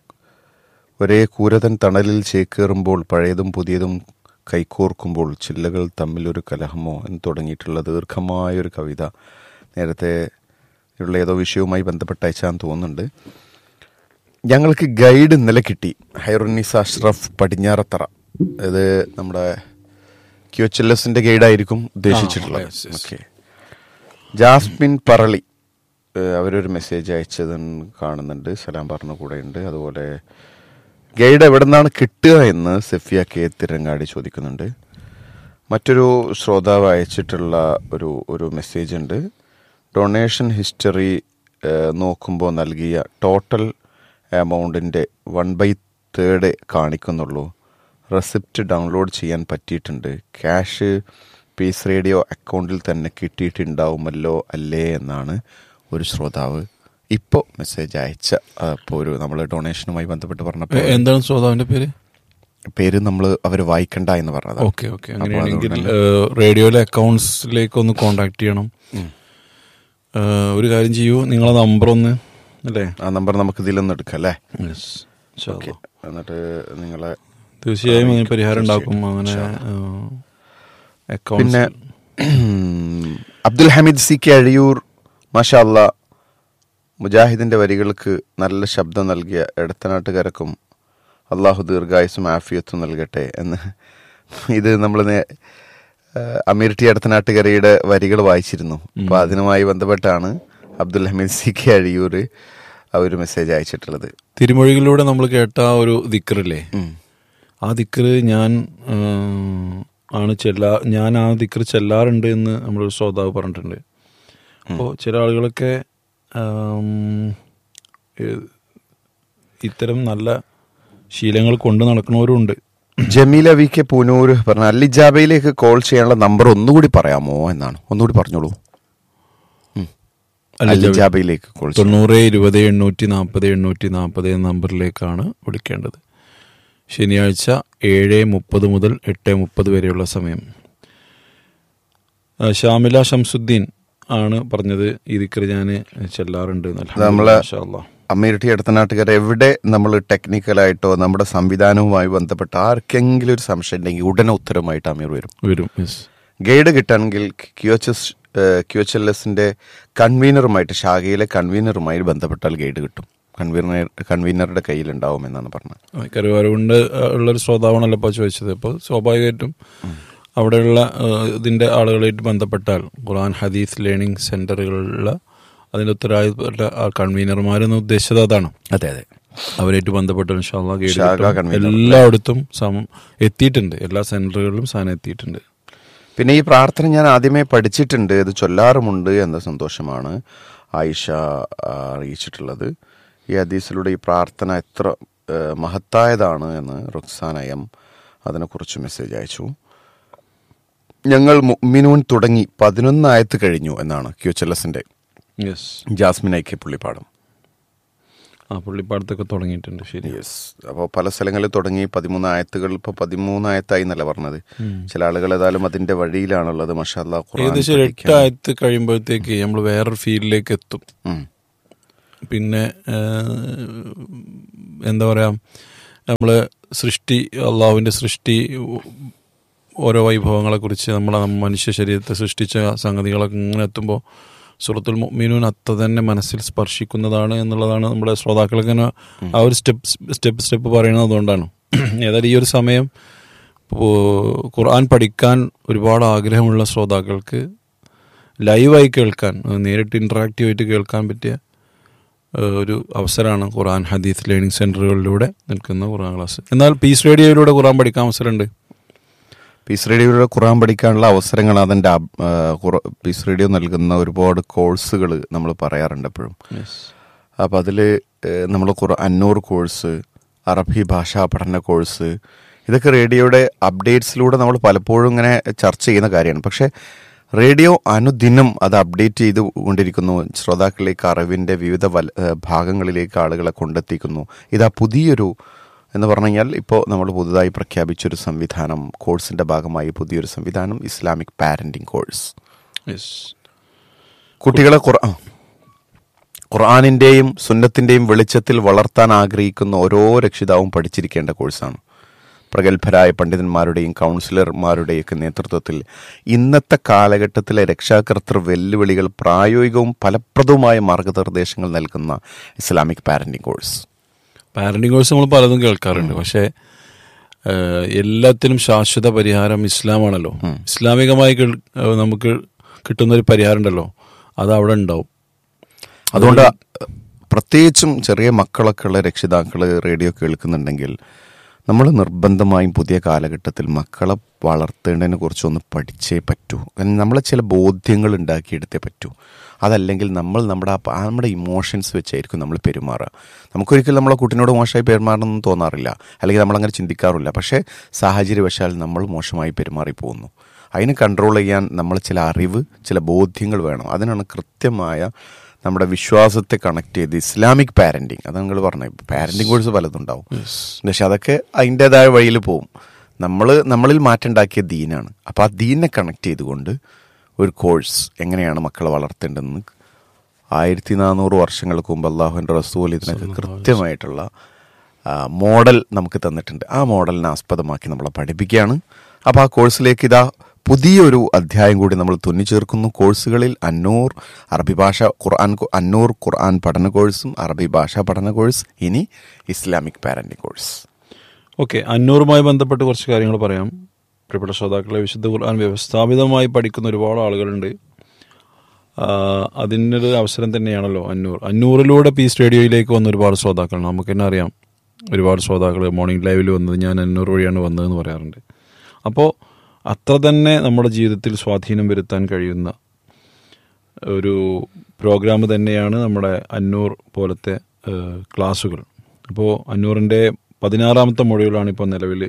ഒരേ കൂരതൻ തണലിൽ ചേക്കേറുമ്പോൾ പഴയതും പുതിയതും കൈകോർക്കുമ്പോൾ ചില്ലകൾ തമ്മിൽ ഒരു കലഹമോ എന്ന് തുടങ്ങിയിട്ടുള്ള ദീർഘമായൊരു കവിത നേരത്തെ ഉള്ള ഏതോ വിഷയവുമായി ബന്ധപ്പെട്ട് അയച്ചാന്ന് തോന്നുന്നുണ്ട് ഞങ്ങൾക്ക് ഗൈഡ് ഇന്നലെ കിട്ടി ഹൈറുന്നീസ് അഷ്റഫ് പടിഞ്ഞാറത്തറ ഇത് നമ്മുടെ ക്യു എച്ച് എൽ എസിന്റെ ഗൈഡായിരിക്കും ഉദ്ദേശിച്ചിട്ടുള്ളത് yes, yes. Okay Jasmine Parali ഏഹ് അവരൊരു മെസ്സേജ് അയച്ചത് കാണുന്നുണ്ട് സലാം പറഞ്ഞ കൂടെ ഉണ്ട് അതുപോലെ ഗൈഡ് എവിടെ നിന്നാണ് കിട്ടുക എന്ന് സെഫിയ കെ തിരങ്ങാടി ചോദിക്കുന്നുണ്ട് മറ്റൊരു ശ്രോതാവ് അയച്ചിട്ടുള്ള ഒരു ഒരു മെസ്സേജ് ഉണ്ട് ഡൊണേഷൻ ഹിസ്റ്ററി നോക്കുമ്പോൾ നൽകിയ ടോട്ടൽ എമൗണ്ടിൻ്റെ വൺ ബൈ തേർഡ് കാണിക്കുന്നുള്ളൂ റെസിപ്റ്റ് ഡൗൺലോഡ് ചെയ്യാൻ പറ്റിയിട്ടുണ്ട് ക്യാഷ് പീസ് റേഡിയോ അക്കൗണ്ടിൽ തന്നെ കിട്ടിയിട്ടുണ്ടാവുമല്ലോ അല്ലേ എന്നാണ് ഒരു ശ്രോതാവ് ഇപ്പോൾ മെസ്സേജ് അയച്ച അപ്പോൾ ഒരു നമ്മൾ ഡൊണേഷനുമായി ബന്ധപ്പെട്ട് പറഞ്ഞപ്പോൾ എ- എന്താണ് ശ്രോതാവിന്റെ പേര് പേര് നമ്മൾ അവർ വായിക്കണ്ട എന്ന് പറഞ്ഞത് ഓക്കെ ഓക്കെ അങ്ങനെയാണെങ്കിൽ ഏഹ്, റേഡിയോയിലെ അക്കൗണ്ട്സിലേക്ക് ഒന്ന് കോണ്ടാക്ട് ചെയ്യണം ഏഹ്, ഒരു കാര്യം ചെയ്യൂ നിങ്ങളെ നമ്പർ ഒന്ന് അല്ലേ ആ നമ്പർ നമുക്ക് ഇതിലൊന്ന് എടുക്കാം അല്ലേ Yes. ഇൻഷാ ഓക്കെ അല്ലാ. എന്നിട്ട് നിങ്ങളെ തീർച്ചയായും അതിന് പരിഹാരം ഉണ്ടാക്കും അങ്ങനെ അക്കൗണ്ട് പിന്നെ അബ്ദുൽ ഹമീദ് സി കെ അഴിയൂർ മാഷാ അല്ലാ മുജാഹിദിന്റെ വരികൾക്ക് നല്ല ശബ്ദം നൽകിയ എടത്തനാട്ടുകാർക്കും അള്ളാഹു ദീർഘായുസും ആഫിയത്തും നൽകട്ടെ എന്ന് ഇത് നമ്മൾ അമീർ ടി എടത്തനാട്ടുകരയുടെ വരികൾ വായിച്ചിരുന്നു അപ്പൊ അതിനുമായി ബന്ധപ്പെട്ടാണ് അബ്ദുൽ ഹമീദ് സി കെ അഴിയൂർ ആ ഒരു മെസ്സേജ് അയച്ചിട്ടുള്ളത് തിരുമൊഴികളിലൂടെ നമ്മൾ കേട്ട ആ ഒരു ദിക്കറില്ലേ ഉം. ആ ദിക്കറ് ഞാൻ ആ, ആണ് ചെല്ലാ ഞാൻ ആ ദിക്കറ് ചെല്ലാറുണ്ട് എന്ന് നമ്മളൊരു ശ്രോതാവ് പറഞ്ഞിട്ടുണ്ട് അപ്പോൾ ചില ആളുകളൊക്കെ ആം, ഏ- ഇത്തരം നല്ല ശീലങ്ങൾ കൊണ്ട് നടക്കുന്നവരുണ്ട് ജമീല വി കെ പൂനൂർ പറഞ്ഞ അല്ലിജാബയിലേക്ക് കോൾ ചെയ്യാനുള്ള നമ്പർ ഒന്നുകൂടി പറയാമോ എന്നാണ് ഒന്നുകൂടി പറഞ്ഞോളൂ ഉം. അല്ലിജാബയിലേക്ക് കോൾ ചെയ്യാം തൊണ്ണൂറ് ഇരുപത് എണ്ണൂറ്റി നാൽപ്പത് എണ്ണൂറ്റി നാൽപ്പത് എന്ന നമ്പറിലേക്കാണ് വിളിക്കേണ്ടത് ശനിയാഴ്ച ഏഴ് മുപ്പത് മുതൽ എട്ട് മുപ്പത് വരെയുള്ള സമയം ആ, ഷാമില ഷംസുദ്ദീൻ ആണ് പറഞ്ഞത് ഈ ദിക്കറ് ഞാൻ ചെല്ലാറുണ്ട് എന്ന്. നമ്മളെ അൽഹംദുലില്ലാ, മാഷാ അല്ലാ. അമീർട്ടി അടുത്തനാട്ടുകാർ എവിടെ നമ്മൾ ടെക്നിക്കലായിട്ടോ നമ്മുടെ സംവിധാനവുമായി ബന്ധപ്പെട്ട് ആർക്കെങ്കിലും ഒരു സംശയം ഉണ്ടെങ്കിൽ ഉടനെ ഉത്തരമായിട്ട് അമീർ വരും വരും yes. ഗൈഡ് കിട്ടണമെങ്കിൽ Q H S Q H L എസിന്റെ കൺവീനറുമായിട്ട് ശാഖയിലെ കൺവീനറുമായി ബന്ധപ്പെട്ടാൽ ഗൈഡ് കിട്ടും കൺവീനർ കൺവീനറുടെ കയ്യിലുണ്ടാവും എന്നാണ് പറഞ്ഞത് ആ, കരുവാരുകൊണ്ട് ഉള്ളൊരു ശ്രോതാവാണല്ലോ ഇപ്പോൾ ചോദിച്ചത് അപ്പോൾ സ്വാഭാവികമായിട്ടും അവിടെയുള്ള ആ, ഇതിന്റെ ആളുകളായിട്ട് ബന്ധപ്പെട്ടാൽ ഖുർആൻ ഹദീസ് ലേണിംഗ് സെന്ററുകളിലുള്ള അതിന്റെ ഉത്തരവാദിത്തപ്പെട്ട ആ കൺവീനർമാരെന്ന് ഉദ്ദേശിച്ചത് അതാണ് അതെ അതെ അവരായിട്ട് ബന്ധപ്പെട്ട ഇൻഷാല്ലാ ഗൈഡ് ശാഖ കിട്ടും. convener. എല്ലായിടത്തും സമം എത്തിയിട്ടുണ്ട് എല്ലാ സെന്ററുകളിലും സാധനം എത്തിയിട്ടുണ്ട് പിന്നെ ഈ പ്രാർത്ഥന ഞാൻ ആദ്യമേ പഠിച്ചിട്ടുണ്ട് ഇത് ചൊല്ലാറുമുണ്ട് എന്ന സന്തോഷമാണ് ആയിഷ ആ, അറിയിച്ചിട്ടുള്ളത് ഈ ഹദീസിലൂടെ ഈ പ്രാർത്ഥന എത്ര ആ, മഹത്തായതാണ് എന്ന് റുക്സാൻ എം അതിനെക്കുറിച്ച് മെസ്സേജ് അയച്ചു ഞങ്ങൾ മുഅ്മിനൂൻ തുടങ്ങി പതിനൊന്നായത്ത് കഴിഞ്ഞു എന്നാണ് ക്യു എച്ച് എൽ എസിന്റെ യെസ് ജാസ്മിൻ ഐക്കെ പുള്ളിപ്പാടം ആ പുള്ളിപ്പാടത്തൊക്കെ തുടങ്ങിയിട്ടുണ്ട് ശരി യെസ് അപ്പോൾ പല സ്ഥലങ്ങളിൽ തുടങ്ങി പതിമൂന്ന് ആയത്തുകൾ ഇപ്പോൾ പതിമൂന്നായത്തായി എന്നല്ല പറഞ്ഞത് ചില ആളുകൾ ഏതായാലും അതിന്റെ വഴിയിലാണുള്ളത് മഷാല്ല ഏകദേശം ഒരു എട്ട് ആയത്ത് കഴിയുമ്പോഴത്തേക്ക് നമ്മൾ വേറൊരു ഫീൽഡിലേക്ക് എത്തും പിന്നെ ഏഹ്, എന്താ പറയാ നമ്മൾ സൃഷ്ടി അള്ളാഹുവിൻ്റെ സൃഷ്ടി ഓരോ വൈഭവങ്ങളെ കുറിച്ച് നമ്മളെ മനുഷ്യ ശരീരത്തെ സൃഷ്ടിച്ച സംഗതികളൊക്കെ ഇങ്ങനെ എത്തുമ്പോൾ സുഹൃത്തുൽ മീനൂൻ അത്ര തന്നെ മനസ്സിൽ സ്പർശിക്കുന്നതാണ് എന്നുള്ളതാണ് നമ്മുടെ ശ്രോതാക്കൾക്ക് തന്നെ ആ ഒരു സ്റ്റെപ്പ് സ്റ്റെപ്പ് സ്റ്റെപ്പ് പറയുന്നത് അതുകൊണ്ടാണ് ഏതായാലും ഈ ഒരു സമയം ഇപ്പോ ഖുർആൻ പഠിക്കാൻ ഒരുപാട് ആഗ്രഹമുള്ള ശ്രോതാക്കൾക്ക് ലൈവായി കേൾക്കാൻ അത് നേരിട്ട് ഇൻറ്ററാക്റ്റീവ് ആയിട്ട് കേൾക്കാൻ പറ്റിയ ഏഹ്, ഒരു അവസരമാണ് ഖുർആൻ ഹദീസ് ലേണിംഗ് സെൻറ്ററുകളിലൂടെ നിൽക്കുന്ന ഖുർആൻ ക്ലാസ് എന്നാൽ പീസ് റേഡിയോയിലൂടെ ഖുർആൻ പഠിക്കാൻ അവസരമുണ്ട് പീസ് റേഡിയോയുടെ ഖുറാൻ പഠിക്കാനുള്ള അവസരങ്ങൾ അതിൻ്റെ അബ്- ആ, ഖുറ- പീസ് റേഡിയോ നൽകുന്ന ഒരുപാട് കോഴ്സുകൾ നമ്മൾ പറയാറുണ്ട് എപ്പോഴും അപ്പോൾ അതിൽ നമ്മൾ കുറ അന്നൂർ കോഴ്സ് അറബി ഭാഷാ പഠന കോഴ്സ് ഇതൊക്കെ റേഡിയോയുടെ അപ്ഡേറ്റ്സിലൂടെ നമ്മൾ പലപ്പോഴും ഇങ്ങനെ ചർച്ച ചെയ്യുന്ന കാര്യമാണ് പക്ഷേ റേഡിയോ അനുദിനം അത് അപ്ഡേറ്റ് ചെയ്ത് കൊണ്ടിരിക്കുന്നു ശ്രോതാക്കളിലേക്ക് അറിവിൻ്റെ വിവിധ വല ഏഹ് ഭാഗങ്ങളിലേക്ക് ആളുകളെ കൊണ്ടെത്തിക്കുന്നു ഇതാ പുതിയൊരു എന്ന് പറഞ്ഞു കഴിഞ്ഞാൽ ഇപ്പോൾ നമ്മൾ പുതുതായി പ്രഖ്യാപിച്ചൊരു സംവിധാനം കോഴ്സിൻ്റെ ഭാഗമായി പുതിയൊരു സംവിധാനം ഇസ്ലാമിക് പാരൻറ്റിംഗ് കോഴ്സ് കുട്ടികളെ ഖുർആ ഖുർആാനിൻ്റെയും സുന്നത്തിൻ്റെയും വെളിച്ചത്തിൽ വളർത്താൻ ആഗ്രഹിക്കുന്ന ഓരോ രക്ഷിതാവും പഠിച്ചിരിക്കേണ്ട കോഴ്സാണ് പ്രഗത്ഭരായ പണ്ഡിതന്മാരുടെയും കൗൺസിലർമാരുടെയൊക്കെ നേതൃത്വത്തിൽ ഇന്നത്തെ കാലഘട്ടത്തിലെ രക്ഷാകർത്തൃ വെല്ലുവിളികൾ പ്രായോഗികവും ഫലപ്രദവുമായ മാർഗനിർദ്ദേശങ്ങൾ നൽകുന്ന Islamic parenting course parenting course നമ്മൾ പലതും കേൾക്കാറുണ്ട് പക്ഷേ ഏഹ്, എല്ലാത്തിനും ശാശ്വത പരിഹാരം ഇസ്ലാമാണല്ലോ ഇസ്ലാമികമായി കേൾ- ഏഹ്, നമുക്ക് കിട്ടുന്ന ഒരു പരിഹാരം ഉണ്ടല്ലോ അത് അവിടെ ഉണ്ടാവും അതുകൊണ്ട് പ്രത്യേകിച്ചും ചെറിയ മക്കളൊക്കെ ഉള്ള രക്ഷിതാക്കൾ റേഡിയോ കേൾക്കുന്നുണ്ടെങ്കിൽ നമ്മൾ നിർബന്ധമായും പുതിയ കാലഘട്ടത്തിൽ മക്കളെ വളർത്തേണ്ടതിനെ കുറിച്ചൊന്ന് പഠിച്ചേ പറ്റൂ കാരണം നമ്മളെ ചില ബോധ്യങ്ങൾ ഉണ്ടാക്കിയെടുത്തേ പറ്റൂ അതല്ലെങ്കിൽ നമ്മൾ നമ്മുടെ ആ പ- ആ നമ്മുടെ ഇമോഷൻസ് വെച്ചായിരിക്കും നമ്മൾ പെരുമാറുക നമുക്കൊരിക്കലും നമ്മളെ കുട്ടിനോട് മോശമായി പെരുമാറണമെന്ന് തോന്നാറില്ല അല്ലെങ്കിൽ നമ്മളങ്ങനെ ചിന്തിക്കാറില്ല പക്ഷേ സാഹചര്യവശാൽ നമ്മൾ മോശമായി പെരുമാറി പോകുന്നു അതിന് കൺട്രോൾ ചെയ്യാൻ നമ്മൾ ചില അറിവ് ചില ബോധ്യങ്ങൾ വേണം അതിനാണ് കൃത്യമായ നമ്മുടെ വിശ്വാസത്തെ കണക്ട് ചെയ്ത് ഇസ്ലാമിക് പാരന്റിങ് അത് നിങ്ങൾ പറഞ്ഞത് പാരന്റിങ് കോഴ്സ് പലതും ഉണ്ടാവും പക്ഷെ അതൊക്കെ അതിൻ്റെതായ വഴിയിൽ പോവും നമ്മൾ നമ്മളിൽ മാറ്റുണ്ടാക്കിയ ദീനാണ് അപ്പോൾ ആ ദീനെ കണക്ട് ചെയ്തുകൊണ്ട് ഒരു കോഴ്സ് എങ്ങനെയാണ് മക്കളെ വളർത്തേണ്ടതെന്ന് ആയിരത്തി നാനൂറ് വർഷങ്ങൾക്ക് മുമ്പ് അള്ളാഹുവിൻ്റെ റസൂൽ ഇതിനൊക്കെ കൃത്യമായിട്ടുള്ള ആ, മോഡൽ നമുക്ക് തന്നിട്ടുണ്ട് ആ മോഡലിനെ ആസ്പദമാക്കി നമ്മളെ പഠിപ്പിക്കുകയാണ് അപ്പോൾ ആ കോഴ്സിലേക്ക് ഇതാ പുതിയൊരു അധ്യായം കൂടി നമ്മൾ തുന്നിച്ചേർക്കുന്നു കോഴ്സുകളിൽ അന്നൂർ അറബി ഭാഷ ഖുർആൻ കോ- അന്നൂർ ഖുർആൻ പഠന കോഴ്സും അറബി ഭാഷാ പഠന കോഴ്സ് ഇനി ഇസ്ലാമിക് പാരന്റിംഗ് കോഴ്സ് ഓക്കെ അന്നൂറുമായി ബന്ധപ്പെട്ട് കുറച്ച് കാര്യങ്ങൾ പറയാം പ്രിയപ്പെട്ട ശ്രോതാക്കളെ വിശുദ്ധ ഖുർആൻ വ്യവസ്ഥാപിതമായി പഠിക്കുന്ന ഒരുപാട് ആളുകളുണ്ട് ആ, അതിനൊരു അവസരം തന്നെയാണല്ലോ അന്നൂർ അന്നൂറിലൂടെ പീസ് റേഡിയോയിലേക്ക് വന്ന ഒരുപാട് ശ്രോതാക്കളുണ്ട് നമുക്ക് തന്നെ അറിയാം ഒരുപാട് ശ്രോതാക്കൾ മോർണിംഗ് ലൈവിൽ വന്നത് ഞാൻ അന്നൂർ വഴിയാണ് വന്നതെന്ന് പറയാറുണ്ട് അപ്പോൾ അത്ര തന്നെ നമ്മുടെ ജീവിതത്തിൽ സ്വാധീനം വരുത്താൻ കഴിയുന്ന ഒരു പ്രോഗ്രാം തന്നെയാണ് നമ്മുടെ അന്നൂർ പോലത്തെ ഏഹ്, ക്ലാസ്സുകൾ അപ്പോൾ അന്നൂറിൻ്റെ പതിനാറാമത്തെ മൊഴികളാണ് ഇപ്പോൾ നിലവിൽ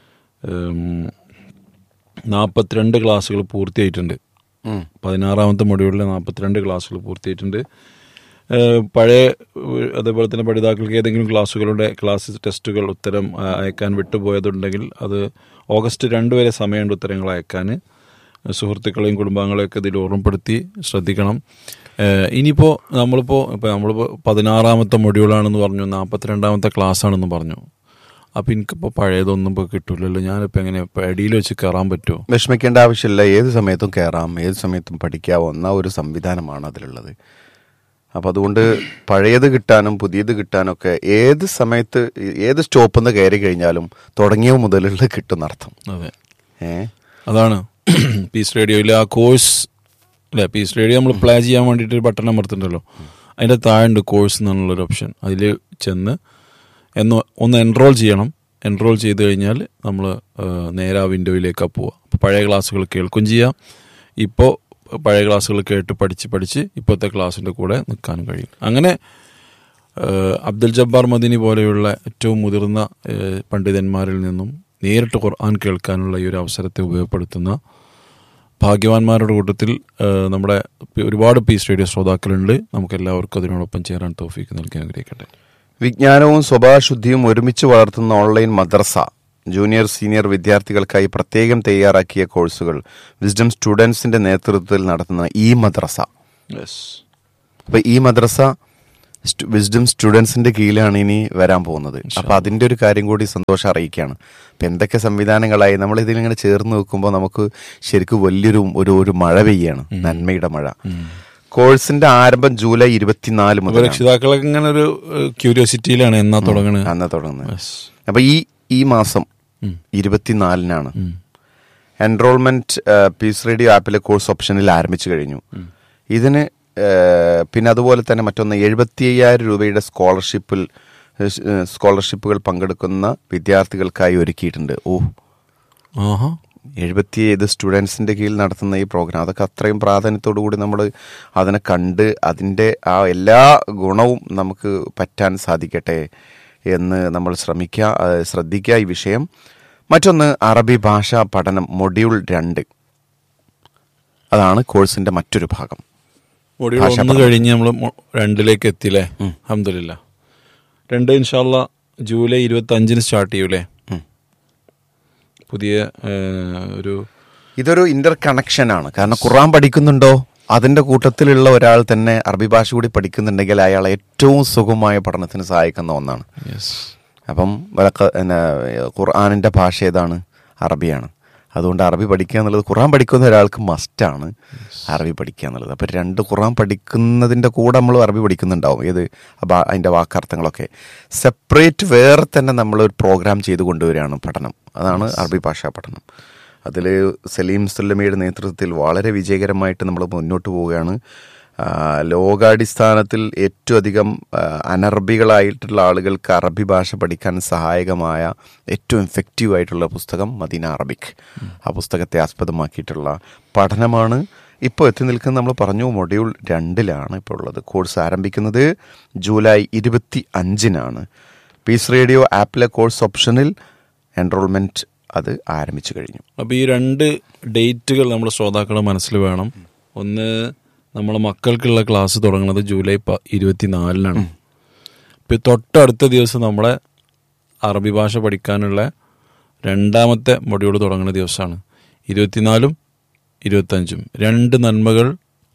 നാൽപ്പത്തിരണ്ട് ക്ലാസ്സുകൾ പൂർത്തിയായിട്ടുണ്ട് പതിനാറാമത്തെ മൊഡ്യൂളിലെ നാൽപ്പത്തിരണ്ട് ക്ലാസ്സുകൾ പൂർത്തിയായിട്ടുണ്ട് ഏഹ് പഴയ ഏഹ് അതേപോലെ തന്നെ പഠിതാക്കൾക്ക് ഏതെങ്കിലും ക്ലാസ്സുകളുടെ ക്ലാസ് ടെസ്റ്റുകൾ ഉത്തരം ആ, അയക്കാൻ വിട്ടുപോയതുണ്ടെങ്കിൽ അത് ഓഗസ്റ്റ് രണ്ട് വരെ സമയമുണ്ട് ഉത്തരങ്ങൾ അയക്കാൻ സുഹൃത്തുക്കളെയും കുടുംബാംഗങ്ങളെയൊക്കെ ഇതിൽ ഓർമ്മപ്പെടുത്തി ശ്രദ്ധിക്കണം ഏഹ് ഇനിയിപ്പോൾ നമ്മളിപ്പോൾ ഇപ്പോൾ നമ്മളിപ്പോൾ പതിനാറാമത്തെ മൊഡ്യൂളാണെന്ന് പറഞ്ഞു നാൽപ്പത്തിരണ്ടാമത്തെ ക്ലാസ് ആണെന്ന് പറഞ്ഞു അപ്പോൾ എനിക്കിപ്പോൾ പഴയതൊന്നും ഇപ്പോൾ കിട്ടില്ലല്ലോ ഞാനിപ്പോൾ എങ്ങനെ ഇപ്പോൾ അടിയിൽ വെച്ച് കയറാൻ പറ്റുമോ വിഷമിക്കേണ്ട ആവശ്യമില്ല ഏത് സമയത്തും കയറാം ഏത് സമയത്തും പഠിക്കാവുന്ന ഒരു സംവിധാനമാണ് അതിലുള്ളത് അപ്പോൾ അതുകൊണ്ട് പഴയത് കിട്ടാനും പുതിയത് കിട്ടാനും ഒക്കെ ഏത് സമയത്ത് ഏത് സ്റ്റോപ്പിൽ നിന്ന് കയറി കഴിഞ്ഞാലും തുടങ്ങിയ മുതലുള്ള കിട്ടുന്നർത്ഥം അതെ ഏ അതാണ് പീസ് റേഡിയോയിൽ ആ കോഴ്സ് അല്ലേ പീസ് റേഡിയോ നമ്മൾ പ്ലേ ചെയ്യാൻ വേണ്ടിയിട്ട് ഒരു ബട്ടൺ അമർത്തുന്നുണ്ടല്ലോ അതിൻ്റെ താഴെയുണ്ട് കോഴ്സ് എന്നുള്ളൊരു ഓപ്ഷൻ അതിൽ ചെന്ന് എന്ന് ഒന്ന് എൻറോൾ ചെയ്യണം എൻറോൾ ചെയ്ത് കഴിഞ്ഞാൽ നമ്മൾ നേരെ ആ വിൻഡോയിലേക്കാണ് പോവുക അപ്പോൾ പഴയ ക്ലാസ്സുകൾ കേൾക്കും ചെയ്യാം ഇപ്പോൾ പഴയ ക്ലാസ്സുകൾ കേട്ട് പഠിച്ച് പഠിച്ച് ഇപ്പോഴത്തെ ക്ലാസ്സിൻ്റെ കൂടെ നിൽക്കാനും കഴിയും അങ്ങനെ ഏഹ് അബ്ദുൽ ജബ്ബാർ മദിനി പോലെയുള്ള ഏറ്റവും മുതിർന്ന ഏഹ് പണ്ഡിതന്മാരിൽ നിന്നും നേരിട്ട് ഖുർആൻ കേൾക്കാനുള്ള ഈ ഒരു അവസരത്തെ ഉപയോഗപ്പെടുത്തുന്ന ഭാഗ്യവാന്മാരുടെ കൂട്ടത്തിൽ ഏഹ് നമ്മുടെ പി- ഒരുപാട് പീസ് റേഡിയോ ശ്രോതാക്കളുണ്ട് നമുക്ക് എല്ലാവർക്കും അതിനോടൊപ്പം ചേരാൻ തോഫീക്ക് നൽകി അനുഗ്രഹിക്കട്ടെ വിജ്ഞാനവും സ്വഭാവശുദ്ധിയും ഒരുമിച്ച് വളർത്തുന്ന ഓൺലൈൻ മദ്രസ ജൂനിയർ സീനിയർ വിദ്യാർത്ഥികൾക്കായി പ്രത്യേകം തയ്യാറാക്കിയ കോഴ്സുകൾ വിസ്ഡം സ്റ്റുഡൻസിന്റെ നേതൃത്വത്തിൽ നടത്തുന്ന ഈ മദ്രസ യെസ് അപ്പൊ ഈ മദ്രസ സ്റ്റു- വിസ്ഡം സ്റ്റുഡൻസിന്റെ കീഴിലാണ് ഇനി വരാൻ പോകുന്നത് അപ്പൊ അതിന്റെ ഒരു കാര്യം കൂടി സന്തോഷം അറിയിക്കുകയാണ് അപ്പൊ എന്തൊക്കെ സംവിധാനങ്ങളായി നമ്മൾ ഇതിലിങ്ങനെ ചേർന്ന് വെക്കുമ്പോൾ നമുക്ക് ശരിക്കും വലിയൊരു ഒരു ഒരു മഴ പെയ്യാണ് നന്മയുടെ മഴ കോഴ്സിന്റെ ആരംഭം ജൂലൈ ഇരുപത്തിനാല് അപ്പൊ മുതൽ രക്ഷിതാക്കളൊക്കെ ഇങ്ങനെ ഒരു ക്യൂരിയോസിറ്റിയിലാണ് എന്നാ തുടങ്ങണത് അന്ന് തുടങ്ങുന്നത് Yes. അപ്പൊ ഈ ഈ മാസം ഉം. ഇരുപത്തിനാലിനാണ് ഉം. എൻറോൾമെന്റ് പീസ് റേഡിയോ ആപ്പിലെ കോഴ്സ് ഓപ്ഷനിൽ ആരംഭിച്ചു കഴിഞ്ഞു ഇതിന് ഏഹ്, പിന്നെ അതുപോലെ തന്നെ മറ്റൊന്ന് എഴുപത്തി അയ്യായിരം രൂപയുടെ സ്കോളർഷിപ്പിൽ ഏഹ്, സ്കോളർഷിപ്പുകൾ പങ്കെടുക്കുന്ന വിദ്യാർത്ഥികൾക്കായി ഒരുക്കിയിട്ടുണ്ട് ഓ ആഹാ എഴുപത്തി ഏത് സ്റ്റുഡൻസിന്റെ കീഴിൽ നടത്തുന്ന ഈ പ്രോഗ്രാം അതൊക്കെ അത്രയും പ്രാധാന്യത്തോടു കൂടി നമ്മൾ അതിനെ കണ്ട് അതിൻ്റെ ആ എല്ലാ ഗുണവും നമുക്ക് പറ്റാൻ സാധിക്കട്ടെ എന്ന് നമ്മൾ ശ്രമിക്കുക ആ, ശ്രദ്ധിക്കുക ഈ വിഷയം മറ്റൊന്ന് അറബി ഭാഷാ പഠനം മൊഡ്യൂൾ രണ്ട് അതാണ് കോഴ്സിന്റെ മറ്റൊരു ഭാഗം മൊഡ്യൂൾ ഭാഷാ ഒന്ന് പഠനം. കഴിഞ്ഞ് നമ്മൾ രണ്ടിലേക്ക് എത്തില്ലേ അഹമ്മദില്ല രണ്ട് ഇൻഷാല്ല ജൂലൈ ഇരുപത്തി അഞ്ചിന് സ്റ്റാർട്ട് ചെയ്യൂലേ ഉം. പുതിയ ഏഹ്, ഒരു ഇതൊരു ഇന്റർ കണക്ഷൻ ആണ് കാരണം ഖുറാൻ പഠിക്കുന്നുണ്ടോ അതിന്റെ കൂട്ടത്തിലുള്ള ഒരാൾ തന്നെ അറബി ഭാഷ കൂടി പഠിക്കുന്നുണ്ടെങ്കിൽ അയാൾ ഏറ്റവും സുഗമമായ പഠനത്തിന് സഹായിക്കുന്ന ഒന്നാണ് അപ്പം വലക്ക- പിന്നെ ഖുർആാനിന്റെ ഭാഷ ഏതാണ് അറബിയാണ് അതുകൊണ്ട് അറബി പഠിക്കുക എന്നുള്ളത് ഖുർആൻ പഠിക്കുന്ന ഒരാൾക്ക് മസ്റ്റാണ് അറബി പഠിക്കുക എന്നുള്ളത് അപ്പം രണ്ട് ഖുർആൻ പഠിക്കുന്നതിൻ്റെ കൂടെ നമ്മൾ അറബി പഠിക്കുന്നുണ്ടാവും ഏത് അപ്പം അതിൻ്റെ വാക്കർത്ഥങ്ങളൊക്കെ സെപ്പറേറ്റ് വേറെ തന്നെ നമ്മൾ ഒരു പ്രോഗ്രാം ചെയ്ത് കൊണ്ടുവരികയാണ് പഠനം അതാണ് അറബി ഭാഷാ പഠനം അതിൽ സലീം സുല്ലമിയുടെ നേതൃത്വത്തിൽ വളരെ വിജയകരമായിട്ട് നമ്മൾ മുന്നോട്ട് പോവുകയാണ് ആ, ലോകാടിസ്ഥാനത്തിൽ ഏറ്റവും അധികം ആ, അനർബികളായിട്ടുള്ള ആളുകൾക്ക് അറബി ഭാഷ പഠിക്കാൻ സഹായകമായ ഏറ്റവും എഫക്റ്റീവ് ആയിട്ടുള്ള പുസ്തകം മദീന അറബിക് ആ പുസ്തകത്തെ ആസ്പദമാക്കിയിട്ടുള്ള പഠനമാണ് ഇപ്പോൾ എത്തി നിൽക്കുന്ന നമ്മൾ പറഞ്ഞു മൊഡ്യൂൾ രണ്ടിലാണ് ഇപ്പോൾ ഉള്ളത് കോഴ്സ് ആരംഭിക്കുന്നത് ജൂലൈ ഇരുപത്തി അഞ്ചിനാണ് പീസ് റേഡിയോ ആപ്പിലെ കോഴ്സ് ഓപ്ഷനിൽ എൻറോൾമെൻറ്റ് അത് ആരംഭിച്ചു കഴിഞ്ഞു അപ്പോൾ ഈ രണ്ട് ഡേറ്റുകൾ നമ്മുടെ ശ്രോതാക്കളുടെ മനസ്സിൽ വേണം ഒന്ന് നമ്മളെ മക്കൾക്കുള്ള ക്ലാസ് തുടങ്ങുന്നത് ജൂലൈ പ ഇരുപത്തിനാലിനാണ് ഇപ്പം തൊട്ടടുത്ത ദിവസം നമ്മളെ അറബി ഭാഷ പഠിക്കാനുള്ള രണ്ടാമത്തെ മൊഡ്യൂൾ തുടങ്ങുന്ന ദിവസമാണ് ഇരുപത്തിനാലും ഇരുപത്തഞ്ചും രണ്ട് നന്മകൾക്കുള്ള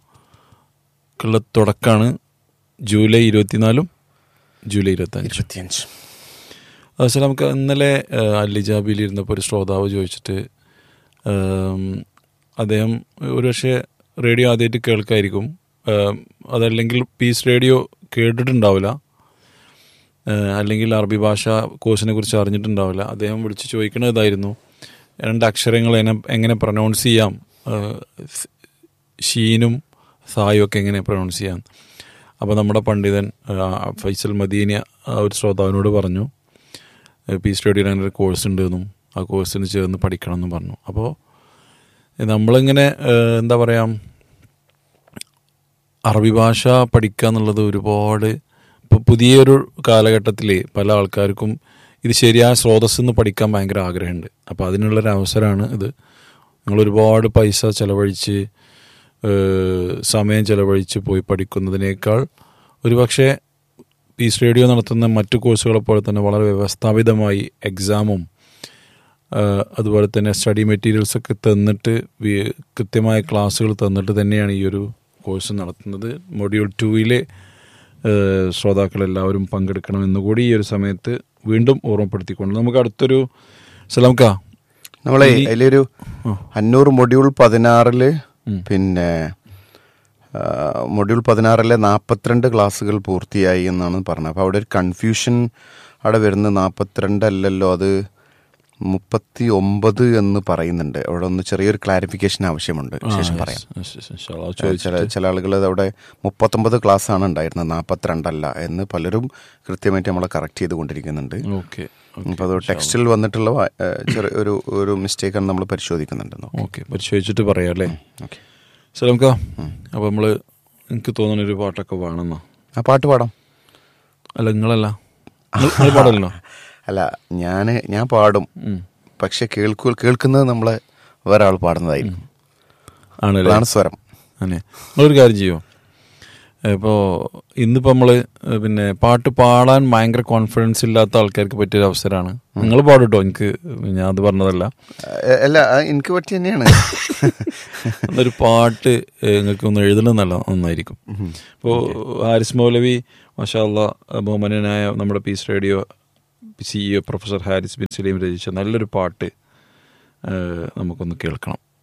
തുടക്കമാണ് ജൂലൈ ഇരുപത്തിനാലും ജൂലൈ ഇരുപത്തഞ്ചും ഇരുപത്തിയഞ്ച് പക്ഷേ നമുക്ക് ഇന്നലെ അല്ലിജാബിയിൽ ഇരുന്നപ്പോൾ ഒരു ശ്രോതാവ് ചോദിച്ചിട്ട് ഉം, അദ്ദേഹം ഒരുപക്ഷെ റേഡിയോ ആദ്യമായിട്ട് കേൾക്കായിരിക്കും ഉം, അതല്ലെങ്കിൽ പീസ് റേഡിയോ കേട്ടിട്ടുണ്ടാവില്ല ഏഹ്, അല്ലെങ്കിൽ അറബി ഭാഷ കോഴ്സിനെ കുറിച്ച് അറിഞ്ഞിട്ടുണ്ടാവില്ല അദ്ദേഹം വിളിച്ച് ചോദിക്കുന്നത് ഇതായിരുന്നു രണ്ട് അക്ഷരങ്ങൾ എങ്ങനെ എങ്ങനെ പ്രൊനൗൺസ് ചെയ്യാം ഏഹ്, സ്- ഷീനും സായും ഒക്കെ എങ്ങനെ പ്രൊനൗൺസ് ചെയ്യാം അപ്പോൾ നമ്മുടെ പണ്ഡിതൻ ആ, ഫൈസൽ മദീന ആ ഒരു ശ്രോതാവിനോട് പറഞ്ഞു പി സ്റ്റഡിയിൽ അങ്ങനെ ഒരു കോഴ്സ് ഉണ്ടെന്നും ആ കോഴ്സിന് ചേർന്ന് പഠിക്കണം എന്നും പറഞ്ഞു അപ്പോൾ നമ്മളിങ്ങനെ ഏഹ്, എന്താ പറയുക അറബി ഭാഷ പഠിക്കുക എന്നുള്ളത് ഒരുപാട് ഇപ്പോൾ പുതിയൊരു കാലഘട്ടത്തിൽ പല ആൾക്കാർക്കും ഇത് ശരിയായ സ്രോതസ്സിൽ നിന്ന് പഠിക്കാൻ ഭയങ്കര ആഗ്രഹമുണ്ട് അപ്പോൾ അതിനുള്ളൊരു അവസരമാണ് ഇത് നിങ്ങൾ ഒരുപാട് പൈസ ചിലവഴിച്ച് ഏഹ്, സമയം ചിലവഴിച്ച് പോയി പഠിക്കുന്നതിനേക്കാൾ ഒരുപക്ഷെ പീസ് റേഡിയോ നടത്തുന്ന മറ്റു കോഴ്സുകളെ പോലെ തന്നെ വളരെ വ്യവസ്ഥാപിതമായി എക്സാമും ആഹ് അതുപോലെ തന്നെ സ്റ്റഡി മെറ്റീരിയൽസ് ഒക്കെ തന്നിട്ട് വി- കൃത്യമായ ക്ലാസ്സുകൾ തന്നിട്ട് തന്നെയാണ് ഈ ഒരു കോഴ്സ് നടത്തുന്നത് മൊഡ്യൂൾ ടൂവിലെ ശ്രോതാക്കൾ എല്ലാവരും പങ്കെടുക്കണം എന്നുകൂടി ഈ ഒരു സമയത്ത് വീണ്ടും ഓർമ്മപ്പെടുത്തിക്കൊണ്ട് നമുക്ക് അടുത്തൊരു സലാംക്ക നമ്മളെ അതിലൊരു അഞ്ഞൂറ് മൊഡ്യൂൾ പതിനാറില് പിന്നെ ആ, മൊഡ്യൂൾ പതിനാറിലെ നാൽപ്പത്തിരണ്ട് ക്ലാസ്സുകൾ പൂർത്തിയായി എന്നാണ് പറഞ്ഞത് അപ്പോൾ അവിടെ ഒരു കൺഫ്യൂഷൻ അവിടെ വരുന്നത് നാൽപ്പത്തിരണ്ട് അല്ലല്ലോ അത് മുപ്പത്തി ഒമ്പത് എന്ന് പറയുന്നുണ്ട് അവിടെ ഒന്ന് ചെറിയൊരു ക്ലാരിഫിക്കേഷൻ ആവശ്യമുണ്ട് ശേഷം പറയാം ചില ചില ആളുകൾ അവിടെ മുപ്പത്തൊമ്പത് ക്ലാസ് ആണ് ഉണ്ടായിരുന്നത് നാൽപ്പത്തിരണ്ടല്ല എന്ന് പലരും കൃത്യമായിട്ട് നമ്മളെ കറക്റ്റ് ചെയ്തുകൊണ്ടിരിക്കുന്നുണ്ട് ഓക്കെ അപ്പോൾ അത് ടെക്സ്റ്റിൽ വന്നിട്ടുള്ള വാ- ഏ, ചെറിയ ഒരു ഒരു മിസ്റ്റേക്കാണ് നമ്മൾ പരിശോധിക്കുന്നുണ്ട് ഓക്കെ പരിശോധിച്ചിട്ട് പറയാം അല്ലേ ഓക്കെ സലാംക്ക അപ്പോൾ നമ്മൾ എനിക്ക് തോന്നുന്ന ഒരു പാട്ടൊക്കെ വേണമെന്നാ ആ പാട്ട് പാടാം അല്ല നിങ്ങളല്ല നിങ്ങൾ നിങ്ങൾ പാടല്ലോ അല്ല ഞാൻ ഞാൻ പാടും പക്ഷെ കേൾക്കു കേൾക്കുന്നത് നമ്മളെ വേറെ ആൾ പാടുന്നതായിരിക്കും ആണല്ലേ അതാണ് സ്വരം അതെ നിങ്ങളൊരു കാര്യം ചെയ്യോ ഇപ്പോൾ ഇന്നിപ്പോൾ നമ്മൾ പിന്നെ പാട്ട് പാടാൻ ഭയങ്കര കോൺഫിഡൻസ് ഇല്ലാത്ത ആൾക്കാർക്ക് പറ്റിയൊരു അവസരമാണ് നിങ്ങൾ പാടുട്ടോ എനിക്ക് ഞാൻ അത് പറഞ്ഞതല്ല ഏ, അല്ല ആ, എനിക്ക് പറ്റി തന്നെയാണ് ഒരു പാട്ട് നിങ്ങൾക്ക് ഒന്ന് എഴുതണം നല്ല നന്നായിരിക്കും ഇപ്പോൾ ഹാരിസ് മൗലവി മഷാല്ല ബഹുമാനായ നമ്മുടെ peace radio CEO professor Haris bin Saleem രചിച്ച നല്ലൊരു പാട്ട് ഏഹ്, നമുക്കൊന്ന് കേൾക്കണം